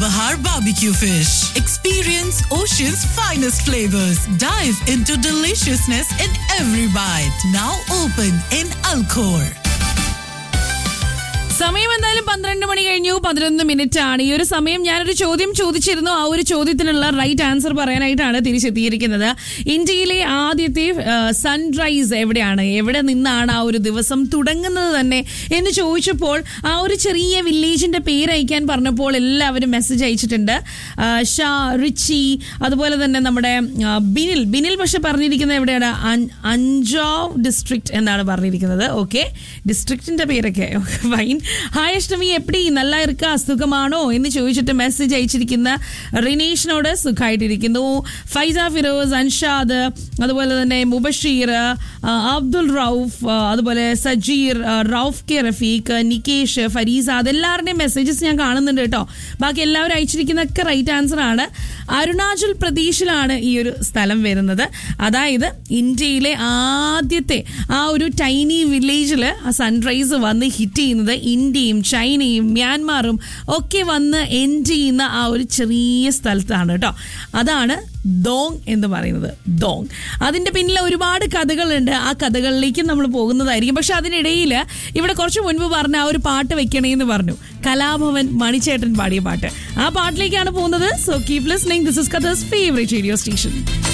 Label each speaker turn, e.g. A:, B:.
A: Nabahar Barbecue Fish. Experience Ocean's finest flavors. Dive into deliciousness in every bite. Now open in Alcor.
B: സമയം എന്തായാലും പന്ത്രണ്ട് മണി കഴിഞ്ഞു പതിനൊന്ന് minute ആണ് ഈ ഒരു സമയം ഞാനൊരു ചോദ്യം ചോദിച്ചിരുന്നു ആ ഒരു ചോദ്യത്തിനുള്ള റൈറ്റ് ആൻസർ പറയാനായിട്ടാണ് തിരിച്ചെത്തിയിരിക്കുന്നത് ഇന്ത്യയിലെ ആദ്യത്തെ സൺറൈസ് എവിടെയാണ് എവിടെ നിന്നാണ് ആ ഒരു ദിവസം തുടങ്ങുന്നത് തന്നെ എന്ന് ചോദിച്ചപ്പോൾ ആ ഒരു ചെറിയ വില്ലേജിന്റെ പേര് അയക്കാൻ പറഞ്ഞപ്പോൾ എല്ലാവരും മെസ്സേജ് അയച്ചിട്ടുണ്ട് ആ, ഷാ റിച്ചി അതുപോലെ തന്നെ നമ്മുടെ ആ, ബിനിൽ ബിനിൽ പക്ഷെ പറഞ്ഞിരിക്കുന്നത് എവിടെയാണ് അൻ- അഞ്ചാവ് ഡിസ്ട്രിക്ട് എന്നാണ് പറഞ്ഞിരിക്കുന്നത് ഓക്കെ ഡിസ്ട്രിക്റ്റിന്റെ പേരൊക്കെ ഫൈൻ ഹായ് അഷ്ടമി എപ്പടി നല്ല ഇരിക്ക സുഖമാണോ എന്ന് ചോദിച്ചിട്ട് മെസ്സേജ് അയച്ചിരിക്കുന്ന റിനേഷിനോട് സുഖമായിട്ടിരിക്കുന്നു ഫൈസ ഫിറോസ് അൻഷാദ് അതുപോലെ തന്നെ മുബഷീർ ആ, അബ്ദുൾ റൌഫ് ആ, അതുപോലെ സജീർ ആ, റൌഫ് കെ റഫീഖ് നികേഷ് ഫരീസ അതെല്ലാവരുടെയും മെസ്സേജസ് ഞാൻ കാണുന്നുണ്ട് കേട്ടോ ബാക്കി എല്ലാവരും അയച്ചിരിക്കുന്നതൊക്കെ റൈറ്റ് ആൻസർ ആണ് അരുണാചൽ പ്രദേശിലാണ് ഈ ഒരു സ്ഥലം വരുന്നത് അതായത് ഇന്ത്യയിലെ ആദ്യത്തെ ആ ഒരു ടൈനി വില്ലേജിൽ ആ സൺറൈസ് വന്ന് ഹിറ്റ് ചെയ്യുന്നത് ഇന്ത്യയും ചൈനയും മ്യാൻമാറും ഒക്കെ വന്ന് എൻഡ് ചെയ്യുന്ന ആ ഒരു ചെറിയ സ്ഥലത്താണ് കേട്ടോ അതാണ് ദോങ് എന്ന് പറയുന്നത് ദോങ് അതിന്റെ പിന്നിൽ ഒരുപാട് കഥകളുണ്ട് ആ കഥകളിലേക്ക് നമ്മൾ പോകുന്നതായിരിക്കും പക്ഷെ അതിനിടയിൽ ഇവിടെ കുറച്ച് മുൻപ് പറഞ്ഞ ആ ഒരു പാട്ട് വെക്കണേന്ന് പറഞ്ഞു കലാഭവൻ മണിച്ചേട്ടൻ പാടിയ പാട്ട് ആ പാട്ടിലേക്കാണ് പോകുന്നത് so keep listening this is Qatar's favourite radio station